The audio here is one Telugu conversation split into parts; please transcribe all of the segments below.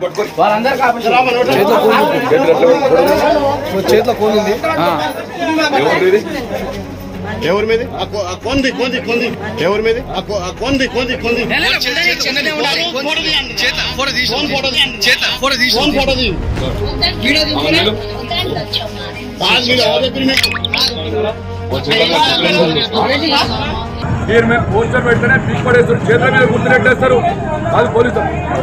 వాళ్ళందరూ కాపాడు చేతిలో కోన్ ఉంది ఎవరి మీద ఆ కో- ఆ కొంది కొంది కొంది ఎవరి మీద ఆ కో- ఆ కొంది కొంది కొంది ఫోన్ ఫోటో తీ. ఫోన్ ఫోటో తీ. కాదు మీరు ఎవరి దగ్గర మీరు- మీరు మేము పోస్టర్ పెడితేనే పిక్ పడేస్తారు చేతుల మీద గుర్తు పెట్టేస్తారు అది పోలీసు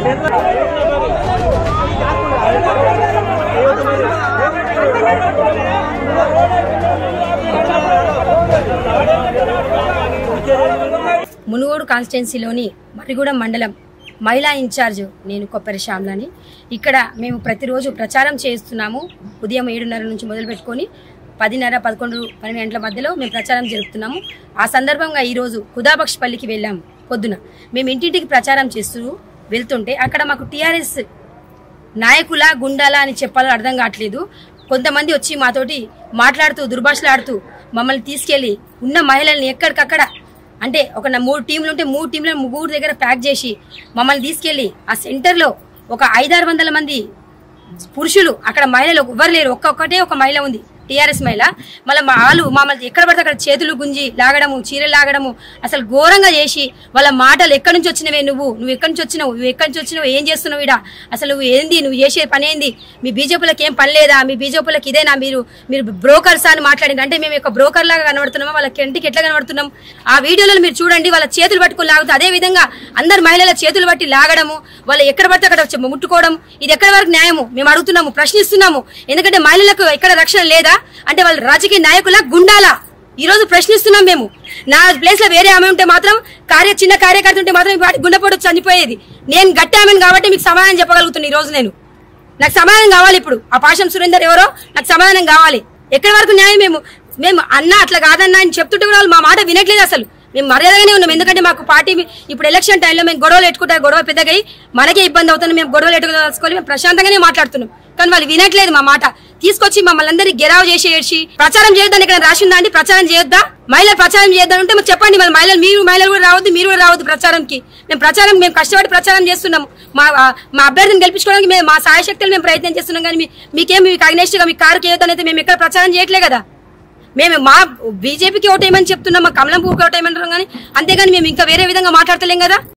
మునుగోడు కాన్స్టిట్యున్సీలోని మరిగూడెం మండలం మహిళా ఇన్ఛార్జ్ నేను కొప్పరి శ్యామ్లని ఇక్కడ మేము ప్రతిరోజు ప్రచారం చేస్తున్నాము ఉదయం ఏడున్నర నుంచి మొదలు పెట్టుకొని పదిన్నర పదకొండు పన్నెండు గంటల మధ్యలో మేము ప్రచారం జరుపుతున్నాము ఆ సందర్భంగా ఈరోజు కుదాబక్షపల్లికి వెళ్ళాము పొద్దున మేము ఇంటింటికి ప్రచారం చేస్తూ వెళ్తుంటే అక్కడ మాకు టీఆర్ఎస్ నాయకుల గుండాలా అని చెప్పాలో అర్థం కావట్లేదు కొంతమంది వచ్చి మాతోటి మాట్లాడుతూ దుర్భాషలాడుతూ మమ్మల్ని తీసుకెళ్లి ఉన్న మహిళల్ని ఎక్కడికక్కడ అంటే ఒక నా మూడు టీంలు ఉంటే మూడు టీంలను ముగ్గురు దగ్గర ప్యాక్ చేసి మమ్మల్ని తీసుకెళ్లి ఆ సెంటర్లో ఒక ఐదారు వందల మంది పురుషులు అక్కడ మహిళలు ఎవ్వరు లేరు ఒక్కొక్కటే ఒక మహిళ ఉంది టీఆర్ఎస్ మహిళ మళ్ళీ మా వాళ్ళు మమ్మల్ని ఎక్కడ పడితే అక్కడ చేతులు గుంజి లాగడము చీరలు లాగడము అసలు ఘోరంగా చేసి వాళ్ళ మాటలు ఎక్కడి నుంచి వచ్చినవే నువ్వు నువ్వు ఎక్కడి నుంచి వచ్చినావు నువ్వు ఎక్కడి నుంచి వచ్చినావు ఏం చేస్తున్నావు ఇడ అసలు నువ్వు ఏంది నువ్వు చేసే పని ఏంది మీ బీజేపీలకు ఏం పని లేదా మీ బీజేపీలకు ఇదేనా మీరు మీరు బ్రోకర్స్ అని మాట్లాడింది అంటే మేము ఒక బ్రోకర్ లాగా కనబడుతున్నామా వాళ్ళ కంటికి ఎట్లా కనబడుతున్నాం ఆ వీడియోలో మీరు చూడండి వాళ్ళ చేతులు పట్టుకుని లాగుతూ అదే విధంగా అందరు మహిళల చేతులు పట్టి లాగడము వాళ్ళు ఎక్కడ పడితే అక్కడ వచ్చి ముట్టుకోవడం ఇది ఎక్కడ వరకు న్యాయము మేము అడుగుతున్నాము ప్రశ్నిస్తున్నాము ఎందుకంటే మహిళలకు ఎక్కడ రక్షణ లేదా అంటే వాళ్ళ రాజకీయ నాయకుల గుండాలా ఈ రోజు ప్రశ్నిస్తున్నాం మేము నా ప్లేస్ లో వేరే ఆమె ఉంటే మాత్రం కార్య చిన్న కార్యకర్త ఉంటే మాత్రం వాటి గుండెపోటు చనిపోయేది నేను గట్టి ఆమెను కాబట్టి మీకు సమాధానం చెప్పగలుగుతున్నా ఈ రోజు నేను నాకు సమాధానం కావాలి ఇప్పుడు ఆ పాశం సురేందర్ ఎవరో నాకు సమాధానం కావాలి ఎక్కడి వరకు న్యాయం మేము మేము అన్న అట్లా కాదన్నా అని చెప్తుంటే కూడా వాళ్ళు మా మాట వినట్లేదు అసలు మేము మర్యాదగానే ఉన్నాం ఎందుకంటే మాకు పార్టీ ఇప్పుడు ఎలక్షన్ టైంలో మేము గొడవలు ఎట్టుకుంటారు గొడవ పెద్దగా అయ్యి మనకే ఇబ్బంది అవుతుంది మేము గొడవలు ఎట్టుకోవాలి మేము ప్రశాంతంగానే మాట్లాడుతున్నాం కానీ వాళ్ళు వినట్లేదు మా మాట తీసుకొచ్చి మమ్మల్ని అందరినీ గెరావ్ చేసి ఏడ్చి ప్రచారం చేయొద్దని ఇక్కడ రాసిందా అండి ప్రచారం చేయొద్దా మహిళలు ప్రచారం చేద్దాం అంటే మరి చెప్పండి మరి మహిళలు మీరు మహిళలు కూడా రావద్దు మీరు కూడా రావద్దు ప్రచారంకి మేము ప్రచారం మేము కష్టపడి ప్రచారం చేస్తున్నాం మా మా అభ్యర్థిని గెలిపించుకోవడానికి మేము మా సాయశక్తులు మేము ప్రయత్నం చేస్తున్నాం కానీ మీ- మీకేం మీకు అగ్నేస్ట్ గా మీ కారు చేయొద్దని అయితే మేము ఎక్కడ ప్రచారం చేయట్లే కదా మేము మా బీజేపీకి ఓటేయమని చెప్తున్నాం మా కమలం పువ్వుకి ఓటేయమంటున్నాం కానీ అంతేగాని మేము ఇంకా వేరే విధంగా మాట్లాడతలేం కదా